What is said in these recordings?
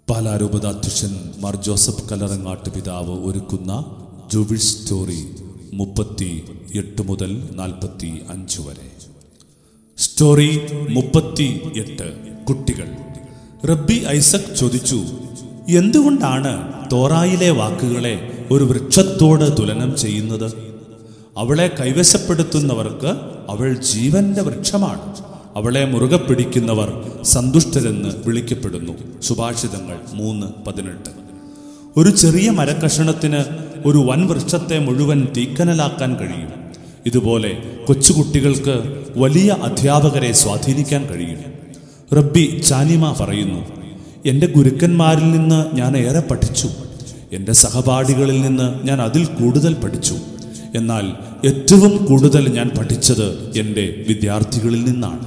പാലാരൂപതാധ്യക്ഷൻ Mar Joseph Kallarangatt പിതാവ് ഒരുക്കുന്ന Jewish story മുപ്പത്തി എട്ട് മുതൽ നാൽപ്പത്തി അഞ്ച് വരെ സ്റ്റോറി മുപ്പത്തി എട്ട് കുട്ടികൾ റബ്ബി ഐസക് ചോദിച്ചു എന്തുകൊണ്ടാണ് തോറായിലെ വാക്കുകളെ ഒരു വൃക്ഷത്തോട് തുലനം ചെയ്യുന്നത് അവളെ കൈവശപ്പെടുത്തുന്നവർക്ക് അവൾ ജീവന്റെ വൃക്ഷമാണ് അവളെ മുറുകെ പിടിക്കുന്നവർ സന്തുഷ്ടരെന്ന് വിളിക്കപ്പെടുന്നു സുഭാഷിതങ്ങൾ മൂന്ന് പതിനെട്ട് ഒരു ചെറിയ മരക്കഷണത്തിന് ഒരു വൻ വൃക്ഷത്തെ മുഴുവൻ തീക്കനലാക്കാൻ കഴിയും ഇതുപോലെ കൊച്ചുകുട്ടികൾക്ക് വലിയ അധ്യാപകരെ സ്വാധീനിക്കാൻ കഴിയും റബ്ബി ചാനിമ പറയുന്നു എൻ്റെ ഗുരുക്കന്മാരിൽ നിന്ന് ഞാൻ ഏറെ പഠിച്ചു എൻ്റെ സഹപാഠികളിൽ നിന്ന് ഞാൻ അതിൽ കൂടുതൽ പഠിച്ചു എന്നാൽ ഏറ്റവും കൂടുതൽ ഞാൻ പഠിച്ചത് എൻ്റെ വിദ്യാർത്ഥികളിൽ നിന്നാണ്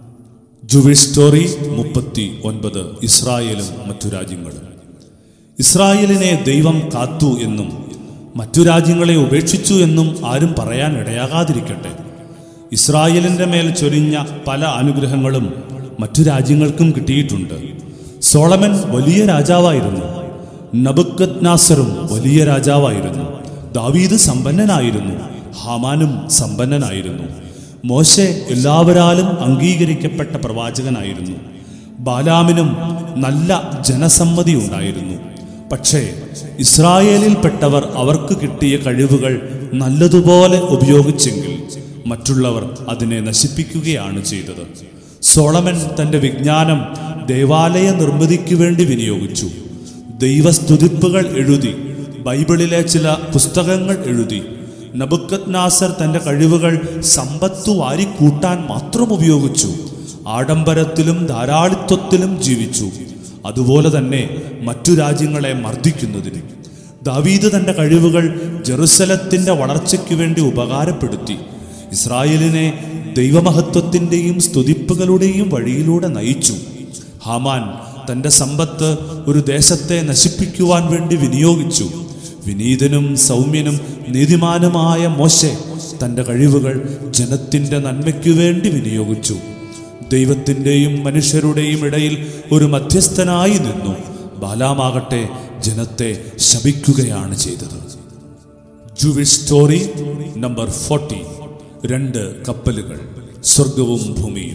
ജുവിഷ് സ്റ്റോറി മുപ്പത്തി ഒൻപത് ഇസ്രായേലും മറ്റു രാജ്യങ്ങളും ഇസ്രായേലിനെ ദൈവം കാത്തു എന്നും മറ്റു രാജ്യങ്ങളെ ഉപേക്ഷിച്ചു എന്നും ആരും പറയാൻ ഇടയാകാതിരിക്കട്ടെ ഇസ്രായേലിന്റെ മേൽ ചൊരിഞ്ഞ പല അനുഗ്രഹങ്ങളും മറ്റു രാജ്യങ്ങൾക്കും കിട്ടിയിട്ടുണ്ട് സോളമൻ വലിയ രാജാവായിരുന്നു നബുക്കത് നാസറും വലിയ രാജാവായിരുന്നു ദാവീദ് സമ്പന്നനായിരുന്നു ഹാമാനും സമ്പന്നനായിരുന്നു മോശെ എല്ലാവരാലും അംഗീകരിക്കപ്പെട്ട പ്രവാചകനായിരുന്നു ബാലാമിനും നല്ല ജനസമ്മതി ഉണ്ടായിരുന്നു പക്ഷേ ഇസ്രായേലിൽപ്പെട്ടവർ അവർക്ക് കിട്ടിയ കഴിവുകൾ നല്ലതുപോലെ ഉപയോഗിച്ചെങ്കിൽ മറ്റുള്ളവർ അതിനെ നശിപ്പിക്കുകയാണ് ചെയ്തത് സോളമൻ തന്റെ വിജ്ഞാനം ദേവാലയ നിർമ്മിതിക്കു വേണ്ടി വിനിയോഗിച്ചു ദൈവസ്തുതിപ്പുകൾ എഴുതി ബൈബിളിലെ ചില പുസ്തകങ്ങൾ എഴുതി നബുക്കത് നാസർ തന്റെ കഴിവുകൾ സമ്പത്തു വാരിക്കൂട്ടാൻ മാത്രം ഉപയോഗിച്ചു ആഡംബരത്തിലും ധാരാളിത്വത്തിലും ജീവിച്ചു അതുപോലെ തന്നെ മറ്റു രാജ്യങ്ങളെ മർദ്ദിക്കുന്നതിന് ദാവീദ് തന്റെ കഴിവുകൾ ജെറുസലത്തിന്റെ വളർച്ചയ്ക്ക് വേണ്ടി ഉപകാരപ്പെടുത്തി ഇസ്രായേലിനെ ദൈവമഹത്വത്തിന്റെയും സ്തുതിപ്പുകളുടെയും വഴിയിലൂടെ നയിച്ചു ഹാമാൻ തന്റെ സമ്പത്ത് ഒരു ദേശത്തെ നശിപ്പിക്കുവാൻ വേണ്ടി വിനിയോഗിച്ചു വിനീതനും സൗമ്യനും നീതിമാനുമായ മോശെ തന്റെ കഴിവുകൾ ജനത്തിന്റെ നന്മയ്ക്കു വേണ്ടി വിനിയോഗിച്ചു ദൈവത്തിൻ്റെയും മനുഷ്യരുടെയും ഇടയിൽ ഒരു മധ്യസ്ഥനായി നിന്നു ബാലാമാകട്ടെ ജനത്തെ ശപിക്കുകയാണ് ചെയ്തത് ജുവിഷ് സ്റ്റോറി നമ്പർ ഫോർട്ടി രണ്ട് കപ്പലുകൾ സ്വർഗവും ഭൂമിയും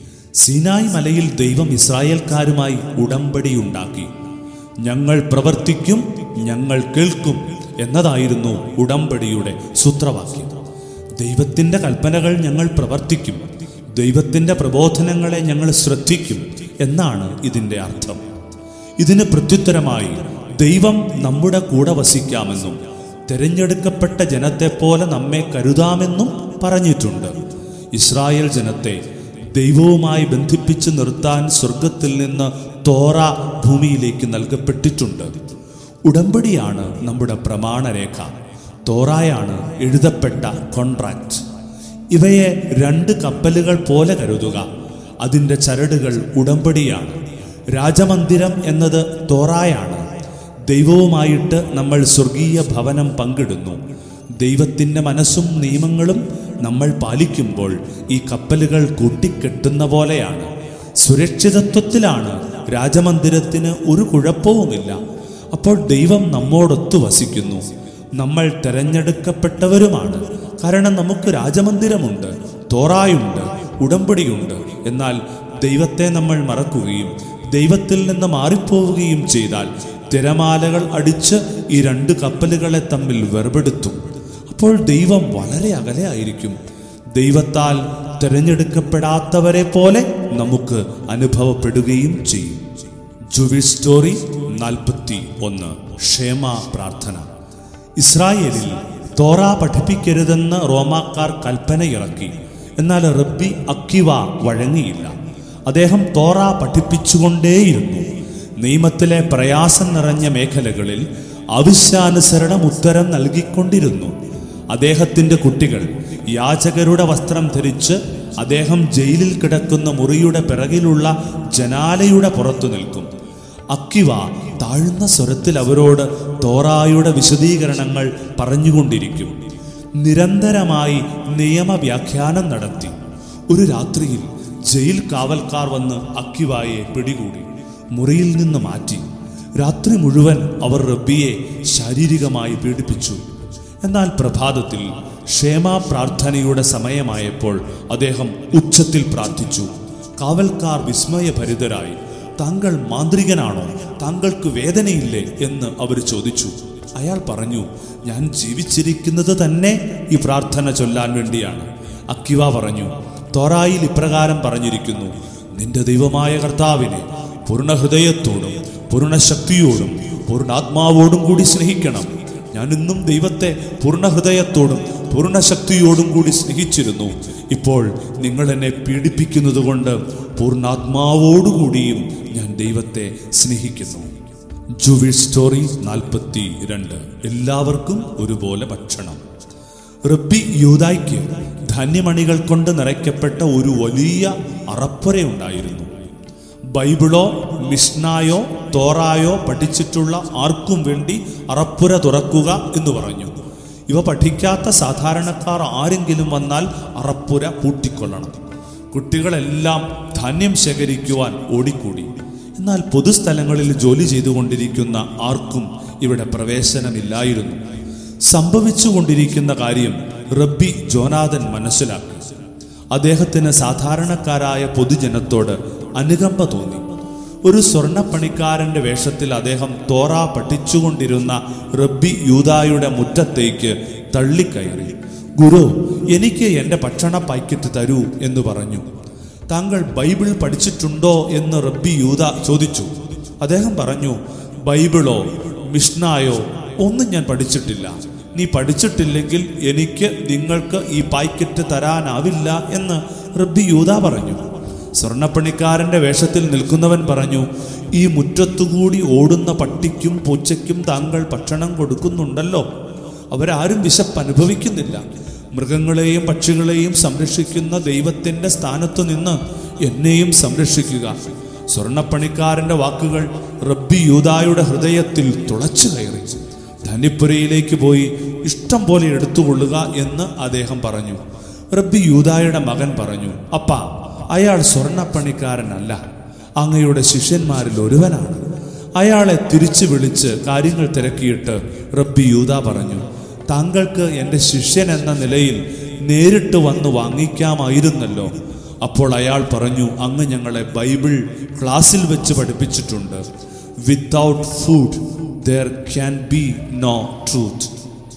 സീനായ് മലയിൽ ദൈവം ഇസ്രായേൽക്കാരുമായി ഉടമ്പടിയുണ്ടാക്കി ഞങ്ങൾ പ്രവർത്തിക്കും ഞങ്ങൾ കേൾക്കും എന്നതായിരുന്നു ഉടമ്പടിയുടെ സൂത്രവാക്യം ദൈവത്തിൻ്റെ കൽപ്പനകൾ ഞങ്ങൾ പ്രവർത്തിക്കും ദൈവത്തിൻ്റെ പ്രബോധനങ്ങളെ ഞങ്ങൾ ശ്രദ്ധിക്കും എന്നാണ് ഇതിൻ്റെ അർത്ഥം ഇതിന് പ്രത്യുത്തരമായി ദൈവം നമ്മുടെ കൂടെ വസിക്കാമെന്നും തിരഞ്ഞെടുക്കപ്പെട്ട ജനത്തെ പോലെ നമ്മെ കരുതാമെന്നും പറഞ്ഞിട്ടുണ്ട് ഇസ്രായേൽ ജനത്തെ ദൈവവുമായി ബന്ധിപ്പിച്ച് നിർത്താൻ സ്വർഗത്തിൽ നിന്ന് തോറ ഭൂമിയിലേക്ക് നൽകപ്പെട്ടിട്ടുണ്ട് ഉടമ്പടിയാണ് നമ്മുടെ പ്രമാണരേഖ തോറായാണ് എഴുതപ്പെട്ട കോൺട്രാക്റ്റ് ഇവയെ രണ്ട് കപ്പലുകൾ പോലെ കരുതുക അതിൻ്റെ ചരടുകൾ ഉടമ്പടിയാണ് രാജമന്ദിരം എന്നത് തോറായാണ് ദൈവവുമായിട്ട് നമ്മൾ സ്വർഗീയ ഭവനം പങ്കിടുന്നു ദൈവത്തിൻ്റെ മനസ്സും നിയമങ്ങളും നമ്മൾ പാലിക്കുമ്പോൾ ഈ കപ്പലുകൾ കൂട്ടിക്കെട്ടുന്ന പോലെയാണ് സുരക്ഷിതത്വത്തിലാണ് രാജമന്ദിരത്തിന് ഒരു കുഴപ്പവുമില്ല അപ്പോൾ ദൈവം നമ്മോടൊത്തു വസിക്കുന്നു നമ്മൾ തെരഞ്ഞെടുക്കപ്പെട്ടവരുമാണ് കാരണം നമുക്ക് രാജമന്ദിരമുണ്ട് തോറായുണ്ട് ഉടമ്പടിയുണ്ട് എന്നാൽ ദൈവത്തെ നമ്മൾ മറക്കുകയും ദൈവത്തിൽ നിന്ന് മാറിപ്പോവുകയും ചെയ്താൽ തിരമാലകൾ അടിച്ച് ഈ രണ്ട് കപ്പലുകളെ തമ്മിൽ വേർപെടുത്തും അപ്പോൾ ദൈവം വളരെ അകലെ ആയിരിക്കും ദൈവത്താൽ തിരഞ്ഞെടുക്കപ്പെടാത്തവരെ പോലെ നമുക്ക് അനുഭവപ്പെടുകയും ചെയ്യും ജുവിഷ് സ്റ്റോറി നാൽപ്പത്തി ഒന്ന് ക്ഷേമ പ്രാർത്ഥന ഇസ്രായേലിൽ തോറ പഠിപ്പിക്കരുതെന്ന് റോമാക്കാർ കൽപ്പനയിറക്കി എന്നാൽ റബ്ബി അക്കിവ വഴങ്ങിയില്ല അദ്ദേഹം തോറ പഠിപ്പിച്ചുകൊണ്ടേയിരുന്നു നിയമത്തിലെ പ്രയാസം നിറഞ്ഞ മേഖലകളിൽ ആവശ്യാനുസരണം ഉത്തരം നൽകിക്കൊണ്ടിരുന്നു അദ്ദേഹത്തിൻ്റെ കുട്ടികൾ യാചകരുടെ വസ്ത്രം ധരിച്ച് അദ്ദേഹം ജയിലിൽ കിടക്കുന്ന മുറിയുടെ പിറകിലുള്ള ജനാലയുടെ പുറത്തു നിൽക്കും അക്കിവ താഴ്ന്ന സ്വരത്തിൽ അവരോട് തോറായുടെ വിശദീകരണങ്ങൾ പറഞ്ഞുകൊണ്ടിരിക്കും നിരന്തരമായി നിയമവ്യാഖ്യാനം നടത്തി ഒരു രാത്രിയിൽ ജയിൽ കാവൽക്കാർ വന്ന് അക്കിവായെ പിടികൂടി മുറിയിൽ നിന്ന് മാറ്റി രാത്രി മുഴുവൻ അവർ റബ്ബിയെ ശാരീരികമായി പീഡിപ്പിച്ചു എന്നാൽ പ്രഭാതത്തിൽ ക്ഷേമ പ്രാർത്ഥനയുടെ സമയമായപ്പോൾ അദ്ദേഹം ഉച്ചത്തിൽ പ്രാർത്ഥിച്ചു കാവൽക്കാർ വിസ്മയഭരിതരായി താങ്കൾ മാന്ത്രികനാണോ താങ്കൾക്ക് വേദനയില്ലേ എന്ന് അവർ ചോദിച്ചു അയാൾ പറഞ്ഞു ഞാൻ ജീവിച്ചിരിക്കുന്നത് തന്നെ ഈ പ്രാർത്ഥന ചൊല്ലാൻ വേണ്ടിയാണ് അക്കിവ പറഞ്ഞു തോറായിൽ ഇപ്രകാരം പറഞ്ഞിരിക്കുന്നു നിന്റെ ദൈവമായ കർത്താവിനെ പൂർണ്ണ ഹൃദയത്തോടും പൂർണ്ണ ശക്തിയോടും പൂർണ്ണാത്മാവോടും കൂടി സ്നേഹിക്കണം ഞാൻ ഇന്നും ദൈവത്തെ പൂർണ്ണ ഹൃദയത്തോടും പൂർണ്ണ ശക്തിയോടും കൂടി സ്നേഹിച്ചിരുന്നു ഇപ്പോൾ നിങ്ങൾ എന്നെ പീഡിപ്പിക്കുന്നത് കൊണ്ട് പൂർണ്ണാത്മാവോടുകൂടിയും ഞാൻ ദൈവത്തെ സ്നേഹിക്കുന്നു ജുവിഷ് സ്റ്റോറി നാൽപ്പത്തി രണ്ട് എല്ലാവർക്കും ഒരുപോലെ ഭക്ഷണം റബ്ബി യൂതായ്ക്ക് ധാന്യമണികൾ കൊണ്ട് നിറയ്ക്കപ്പെട്ട ഒരു വലിയ അറപ്പുരയുണ്ടായിരുന്നു ബൈബിളോ മിഷ്നായോ തോറായോ പഠിച്ചിട്ടുള്ള ആർക്കും വേണ്ടി അറപ്പുര തുറക്കുക എന്ന് പറഞ്ഞു ഇവ പഠിക്കാത്ത സാധാരണക്കാർ ആരെങ്കിലും വന്നാൽ അറപ്പുര പൂട്ടിക്കൊള്ളണം കുട്ടികളെല്ലാം ധാന്യം ശേഖരിക്കുവാൻ ഓടിക്കൂടി എന്നാൽ പൊതുസ്ഥലങ്ങളിൽ ജോലി ചെയ്തുകൊണ്ടിരിക്കുന്ന ആർക്കും ഇവിടെ പ്രവേശനമില്ലായിരുന്നു സംഭവിച്ചുകൊണ്ടിരിക്കുന്ന കാര്യം റബ്ബി ജോനാഥൻ മനസ്സിലാക്കി അദ്ദേഹത്തിന് സാധാരണക്കാരായ പൊതുജനത്തോട് അനുകമ്പ തോന്നി ഒരു സ്വർണ്ണപ്പണിക്കാരന്റെ വേഷത്തിൽ അദ്ദേഹം തോറ പഠിച്ചുകൊണ്ടിരുന്ന റബ്ബി യൂതായുടെ മുറ്റത്തേക്ക് തള്ളിക്കയറി ഗുരു എനിക്ക് എൻ്റെ ഭക്ഷണ പാക്കറ്റ് തരൂ എന്ന് പറഞ്ഞു താങ്കൾ ബൈബിൾ പഠിച്ചിട്ടുണ്ടോ എന്ന് റബ്ബി യൂത ചോദിച്ചു അദ്ദേഹം പറഞ്ഞു ബൈബിളോ മിഷ്നായോ ഒന്നും ഞാൻ പഠിച്ചിട്ടില്ല നീ പഠിച്ചിട്ടില്ലെങ്കിൽ എനിക്ക് നിങ്ങൾക്ക് ഈ പാക്കറ്റ് തരാനാവില്ല എന്ന് റബ്ബി യൂത പറഞ്ഞു സ്വർണ്ണപ്പണിക്കാരന്റെ വേഷത്തിൽ നിൽക്കുന്നവൻ പറഞ്ഞു ഈ മുറ്റത്തുകൂടി ഓടുന്ന പട്ടിക്കും പൂച്ചയ്ക്കും താങ്കൾ ഭക്ഷണം കൊടുക്കുന്നുണ്ടല്ലോ അവരാരും വിശപ്പ് അനുഭവിക്കുന്നില്ല മൃഗങ്ങളെയും പക്ഷികളെയും സംരക്ഷിക്കുന്ന ദൈവത്തിന്റെ സ്ഥാനത്തു നിന്ന് എന്നെയും സംരക്ഷിക്കുക സ്വർണ്ണപ്പണിക്കാരന്റെ വാക്കുകൾ റബ്ബി യൂതായുടെ ഹൃദയത്തിൽ തുളച്ചു കയറി ധനിപ്പുരയിലേക്ക് പോയി ഇഷ്ടം പോലെ എടുത്തുകൊള്ളുക എന്ന് അദ്ദേഹം പറഞ്ഞു റബ്ബി യൂതായുടെ മകൻ പറഞ്ഞു അപ്പ അയാൾ സ്വർണ്ണപ്പണിക്കാരനല്ല അങ്ങയുടെ ശിഷ്യന്മാരിൽ ഒരുവനാണ് അയാളെ തിരിച്ചു വിളിച്ച് കാര്യങ്ങൾ തിരക്കിയിട്ട് റബ്ബി യൂത പറഞ്ഞു താങ്കൾക്ക് എൻ്റെ ശിഷ്യൻ എന്ന നിലയിൽ നേരിട്ട് വന്ന് വാങ്ങിക്കാമായിരുന്നല്ലോ അപ്പോൾ അയാൾ പറഞ്ഞു അങ്ങ് ഞങ്ങളെ ബൈബിൾ ക്ലാസ്സിൽ വെച്ച് പഠിപ്പിച്ചിട്ടുണ്ട് without food there can be no truth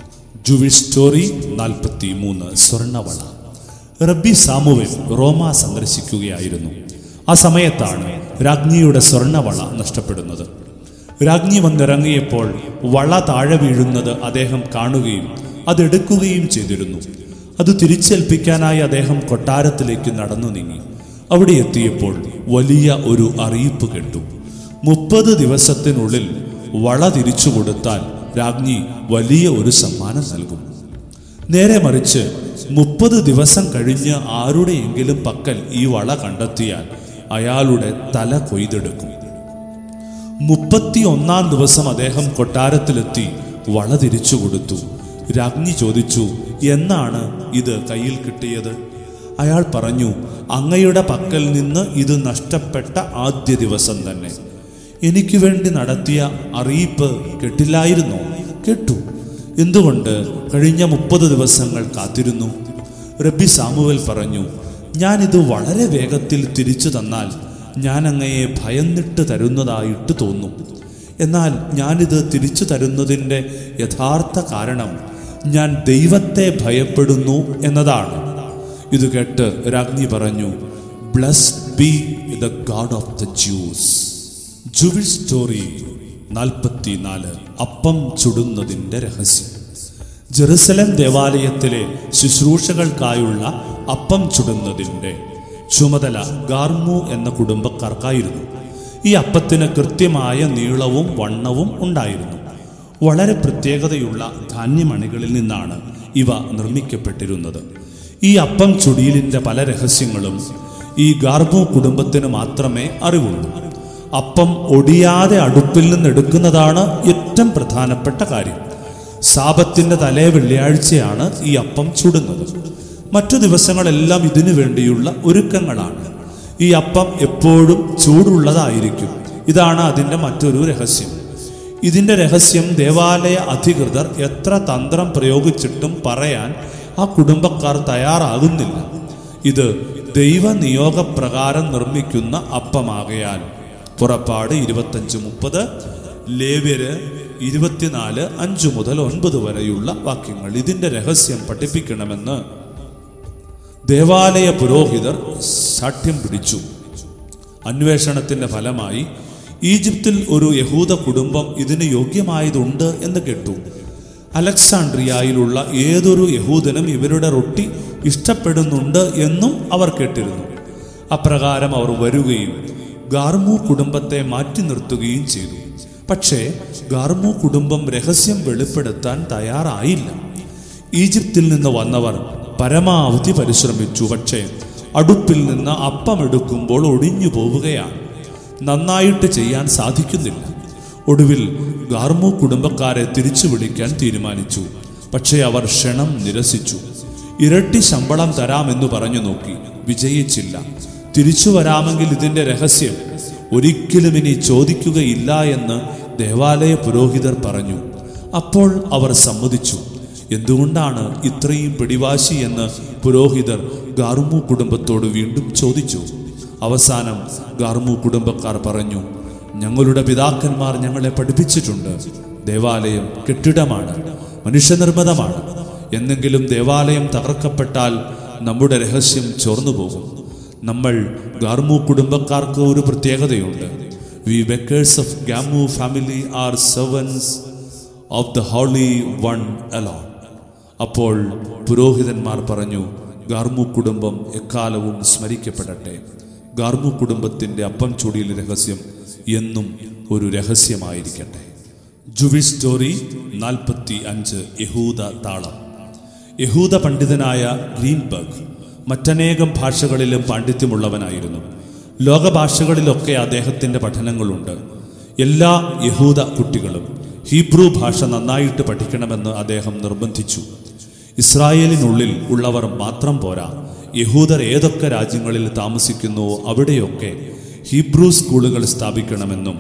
Jewish story നാൽപ്പത്തി മൂന്ന് സ്വർണവള റബ്ബി സാമുവൽ റോമ സന്ദർശിക്കുകയായിരുന്നു ആ സമയത്താണ് രാജ്ഞിയുടെ സ്വർണവള നഷ്ടപ്പെടുന്നത് രാജ്ഞി വന്നിറങ്ങിയപ്പോൾ വള താഴെ വീഴുന്നത് അദ്ദേഹം കാണുകയും അതെടുക്കുകയും ചെയ്തിരുന്നു അത് തിരിച്ചേൽപ്പിക്കാനായി അദ്ദേഹം കൊട്ടാരത്തിലേക്ക് നടന്നു നീങ്ങി അവിടെ എത്തിയപ്പോൾ വലിയ ഒരു അറിയിപ്പ് കേട്ടു മുപ്പത് ദിവസത്തിനുള്ളിൽ വള തിരിച്ചു കൊടുത്താൽ രാജ്ഞി വലിയ ഒരു സമ്മാനം നൽകും നേരെ മറിച്ച് മുപ്പത് ദിവസം കഴിഞ്ഞ് ആരുടെയെങ്കിലും പക്കൽ ഈ വള കണ്ടെത്തിയാൽ അയാളുടെ തല കൊയ്തെടുക്കും മുപ്പത്തി ഒന്നാം ദിവസം അദ്ദേഹം കൊട്ടാരത്തിലെത്തി വള തിരിച്ചു കൊടുത്തു രാജ്ഞി ചോദിച്ചു എന്നാണ് ഇത് കയ്യിൽ കിട്ടിയത് അയാൾ പറഞ്ഞു അങ്ങയുടെ പക്കൽ നിന്ന് ഇത് നഷ്ടപ്പെട്ട ആദ്യ ദിവസം തന്നെ എനിക്ക് വേണ്ടി നടത്തിയ അറിയിപ്പ് കേട്ടില്ലായിരുന്നോ കേട്ടു എന്തുകൊണ്ട് കഴിഞ്ഞ മുപ്പത് ദിവസങ്ങൾ കാത്തിരുന്നു റബ്ബി സാമുവൽ പറഞ്ഞു ഞാനിത് വളരെ വേഗത്തിൽ തിരിച്ചു തന്നാൽ ഞാൻ അങ്ങയെ ഭയന്നിട്ട് തരുന്നതായിട്ട് തോന്നും എന്നാൽ ഞാനിത് തിരിച്ചു തരുന്നതിൻ്റെ യഥാർത്ഥ കാരണം ഞാൻ ദൈവത്തെ ഭയപ്പെടുന്നു എന്നതാണ് ഇത് കേട്ട് രാജ്ഞി പറഞ്ഞു blessed be the God of the Jews Jewish story നാൽപ്പത്തിനാല് അപ്പം ചുടുന്നതിൻ്റെ രഹസ്യം ജെറുസലം ദേവാലയത്തിലെ ശുശ്രൂഷകൾക്കായുള്ള അപ്പം ചുടുന്നതിൻ്റെ ചുമതല ഗാർമു എന്ന കുടുംബക്കാർക്കായിരുന്നു ഈ അപ്പത്തിന് കൃത്യമായ നീളവും വണ്ണവും ഉണ്ടായിരുന്നു വളരെ പ്രത്യേകതയുള്ള ധാന്യമണികളിൽ നിന്നാണ് ഇവ നിർമ്മിക്കപ്പെട്ടിരുന്നത് ഈ അപ്പം ചുടിയിലിൻ്റെ പല രഹസ്യങ്ങളും ഈ ഗാർബു കുടുംബത്തിന് മാത്രമേ അറിവുള്ളൂ അപ്പം ഒടിയാതെ അടുപ്പിൽ നിന്ന് എടുക്കുന്നതാണ് ഏറ്റവും പ്രധാനപ്പെട്ട കാര്യം സാപത്തിന്റെ തലേ വെള്ളിയാഴ്ചയാണ് ഈ അപ്പം ചുടുന്നത് മറ്റു ദിവസങ്ങളെല്ലാം ഇതിനു വേണ്ടിയുള്ള ഒരുക്കങ്ങളാണ് ഈ അപ്പം എപ്പോഴും ചൂടുള്ളതായിരിക്കും ഇതാണ് അതിൻ്റെ മറ്റൊരു രഹസ്യം ഇതിൻ്റെ രഹസ്യം ദേവാലയ അധികൃതർ എത്ര തന്ത്രം പ്രയോഗിച്ചിട്ടും പറയാൻ ആ കുടുംബക്കാർ തയ്യാറാകുന്നില്ല ഇത് ദൈവ നിയോഗപ്രകാരം നിർമ്മിക്കുന്ന അപ്പമാകയാൽ പുറപ്പാട് ഇരുപത്തഞ്ച് മുപ്പത് ലേവ്യര് ഇരുപത്തിനാല് അഞ്ചു മുതൽ ഒൻപത് വരെയുള്ള വാക്യങ്ങൾ ഇതിൻ്റെ രഹസ്യം പഠിപ്പിക്കണമെന്ന് ദേവാലയ പുരോഹിതർ സാഠ്യം പിടിച്ചു അന്വേഷണത്തിന്റെ ഫലമായി ഈജിപ്തിൽ ഒരു യഹൂദ കുടുംബം ഇതിന് യോഗ്യമായതുണ്ട് എന്ന് കേട്ടു അലക്സാണ്ട്രിയയിലുള്ള ഏതൊരു യഹൂദനും ഇവരുടെ റൊട്ടി ഇഷ്ടപ്പെടുന്നുണ്ട് എന്നും അവർ കേട്ടിരുന്നു അപ്രകാരം അവർ വരികയും ഗാർമു കുടുംബത്തെ മാറ്റി നിർത്തുകയും ചെയ്തു പക്ഷേ ഗാർമു കുടുംബം രഹസ്യം വെളിപ്പെടുത്താൻ തയ്യാറായില്ല ഈജിപ്തിൽ നിന്ന് വന്നവർ പരമാവധി പരിശ്രമിച്ചു പക്ഷേ അടുപ്പിൽ നിന്ന് അപ്പമെടുക്കുമ്പോൾ ഒടിഞ്ഞു പോവുകയാണ് നന്നായിട്ട് ചെയ്യാൻ സാധിക്കുന്നില്ല ഒടുവിൽ ഗാർമു കുടുംബക്കാരെ തിരിച്ചു വിളിക്കാൻ തീരുമാനിച്ചു പക്ഷേ അവർ ക്ഷണം നിരസിച്ചു ഇരട്ടി ശമ്പളം തരാമെന്ന് പറഞ്ഞു നോക്കി വിജയിച്ചില്ല തിരിച്ചു വരാമെങ്കിൽ ഇതിന്റെ രഹസ്യം ഒരിക്കലും ഇനി ചോദിക്കുകയില്ല എന്ന് ദേവാലയ പുരോഹിതർ പറഞ്ഞു അപ്പോൾ അവർ സമ്മതിച്ചു എന്തുകൊണ്ടാണ് ഇത്രയും പിടിവാശി എന്ന് പുരോഹിതർ ഗാർമു കുടുംബത്തോട് വീണ്ടും ചോദിച്ചു അവസാനം ഗാർമു കുടുംബക്കാർ പറഞ്ഞു ഞങ്ങളുടെ പിതാക്കന്മാർ ഞങ്ങളെ പഠിപ്പിച്ചിട്ടുണ്ട് ദേവാലയം കെട്ടിടമാണ് മനുഷ്യനിർമ്മിതമാണ് എന്നെങ്കിലും ദേവാലയം തകർക്കപ്പെട്ടാൽ നമ്മുടെ രഹസ്യം ചോർന്നു പോകും നമ്മൾ ഗാർമു കുടുംബക്കാർക്ക് ഒരു പ്രത്യേകതയുണ്ട് we bakers of Gamu family are servants of the holy one alone അപ്പോൾ പുരോഹിതന്മാർ പറഞ്ഞു ഗാർമു കുടുംബം എക്കാലവും സ്മരിക്കപ്പെടട്ടെ ഗാർമു കുടുംബത്തിന്റെ അപ്പം ചുടിയിൽ രഹസ്യം എന്നും ഒരു രഹസ്യമായിരിക്കട്ടെ ജുവിഷ് സ്റ്റോറി നാൽപ്പത്തി അഞ്ച് യഹൂദ താളം യഹൂദ പണ്ഡിതനായ ഗ്രീൻബർഗ് മറ്റനേകം ഭാഷകളിലും പാണ്ഡിത്യമുള്ളവനായിരുന്നു ലോകഭാഷകളിലൊക്കെ അദ്ദേഹത്തിന്റെ പഠനങ്ങളുണ്ട് എല്ലാ യഹൂദ കുട്ടികളും ഹീബ്രു ഭാഷ നന്നായിട്ട് പഠിക്കണമെന്ന് അദ്ദേഹം നിർബന്ധിച്ചു ഇസ്രായേലിനുള്ളിൽ ഉള്ളവർ മാത്രം പോരാ യഹൂദർ ഏതൊക്കെ രാജ്യങ്ങളിൽ താമസിക്കുന്നുവോ അവിടെയൊക്കെ ഹീബ്രു സ്കൂളുകൾ സ്ഥാപിക്കണമെന്നും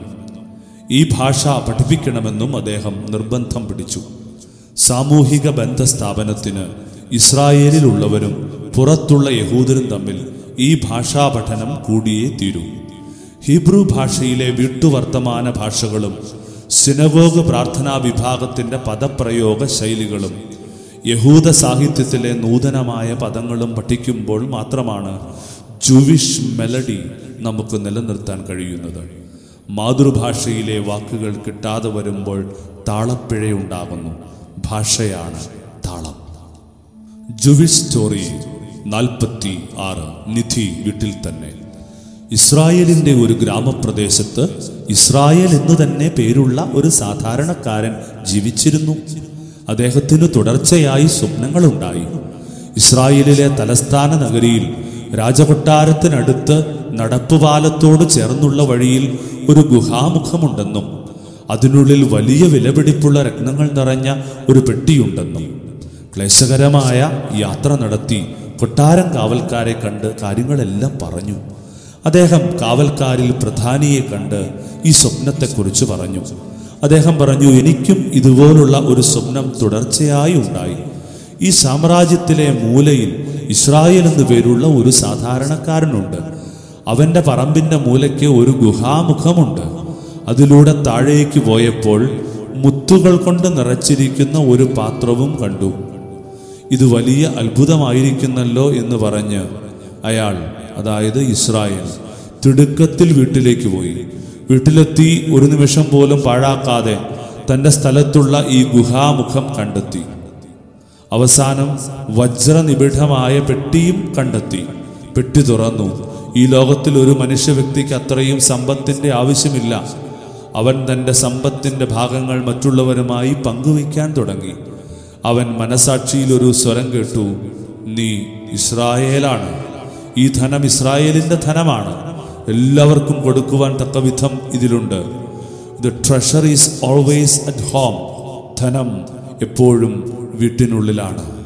ഈ ഭാഷ പഠിപ്പിക്കണമെന്നും അദ്ദേഹം നിർബന്ധം പിടിച്ചു സാമൂഹിക ബന്ധ സ്ഥാപനത്തിന് ഇസ്രായേലിലുള്ളവരും പുറത്തുള്ള യഹൂദരും തമ്മിൽ ഈ ഭാഷാ പഠനം കൂടിയേ തീരൂ ഹീബ്രു ഭാഷയിലെ വീട്ടുവർത്തമാന ഭാഷകളും സിനഗോഗ് പ്രാർത്ഥനാ വിഭാഗത്തിന്റെ പദപ്രയോഗ ശൈലികളും യഹൂദ സാഹിത്യത്തിലെ നൂതനമായ പദങ്ങളും പഠിക്കുമ്പോൾ മാത്രമാണ് ജൂവിഷ് മെലഡി നമുക്ക് നിലനിർത്താൻ കഴിയുന്നത് മാതൃഭാഷയിലെ വാക്കുകൾ കിട്ടാതെ വരുമ്പോൾ താളപ്പിഴയുണ്ടാകുന്നു ഭാഷയാണ് താളം ജുവിഷ് സ്റ്റോറി നാൽപ്പത്തി ആറ് നിധി വീട്ടിൽ തന്നെ ഇസ്രായേലിന്റെ ഒരു ഗ്രാമപ്രദേശത്ത് ഇസ്രായേൽ എന്നു തന്നെ പേരുള്ള ഒരു സാധാരണക്കാരൻ ജീവിച്ചിരുന്നു അദ്ദേഹത്തിന് തുടർച്ചയായി സ്വപ്നങ്ങളുണ്ടായി ഇസ്രായേലിലെ തലസ്ഥാന നഗരിയിൽ രാജകൊട്ടാരത്തിനടുത്ത് നടപ്പുപാലത്തോട് ചേർന്നുള്ള വഴിയിൽ ഒരു ഗുഹാമുഖമുണ്ടെന്നും അതിനുള്ളിൽ വലിയ വിലപിടിപ്പുള്ള രത്നങ്ങൾ നിറഞ്ഞ ഒരു പെട്ടിയുണ്ടെന്നും ക്ലേശകരമായ യാത്ര നടത്തി കൊട്ടാരം കാവൽക്കാരെ കണ്ട് കാര്യങ്ങളെല്ലാം പറഞ്ഞു അദ്ദേഹം കാവൽക്കാരിൽ പ്രധാനിയെ കണ്ട് ഈ സ്വപ്നത്തെക്കുറിച്ച് പറഞ്ഞു അദ്ദേഹം പറഞ്ഞു എനിക്കും ഇതുപോലുള്ള ഒരു സ്വപ്നം തുടർച്ചയായി ഉണ്ടായി ഈ സാമ്രാജ്യത്തിലെ മൂലയിൽ ഇസ്രായേൽ എന്നു പേരുള്ള ഒരു സാധാരണക്കാരനുണ്ട് അവന്റെ പറമ്പിന്റെ മൂലയ്ക്ക് ഒരു ഗുഹാമുഖമുണ്ട് അതിലൂടെ താഴേക്ക് പോയപ്പോൾ മുത്തുകൾ കൊണ്ട് നിറച്ചിരിക്കുന്ന ഒരു പാത്രവും കണ്ടു ഇത് വലിയ അത്ഭുതമായിരിക്കുന്നല്ലോ എന്ന് പറഞ്ഞ് അയാൾ അതായത് ഇസ്രായേൽ തിടുക്കത്തിൽ വീട്ടിലേക്ക് പോയി വീട്ടിലെത്തി ഒരു നിമിഷം പോലും പാഴാക്കാതെ തന്റെ സ്ഥലത്തുള്ള ഈ ഗുഹാമുഖം കണ്ടെത്തി അവസാനം വജ്രനിബിഡമായ പെട്ടിയും കണ്ടെത്തി പെട്ടി തുറന്നു ഈ ലോകത്തിൽ ഒരു മനുഷ്യ വ്യക്തിക്ക് അത്രയും സമ്പത്തിന്റെ ആവശ്യമില്ല അവൻ തന്റെ സമ്പത്തിന്റെ ഭാഗങ്ങൾ മറ്റുള്ളവരുമായി പങ്കുവയ്ക്കാൻ തുടങ്ങി അവൻ മനസാക്ഷിയിൽ ഒരു സ്വരം കേട്ടു നീ ഇസ്രായേലാണ് ഈ ധനം ഇസ്രായേലിന്റെ ധനമാണ് എല്ലാവർക്കും കൊടുക്കുവാൻ തക്ക വിധം ഇതിലുണ്ട് the treasure is always at home ധനം എപ്പോഴും വീട്ടിനുള്ളിലാണ്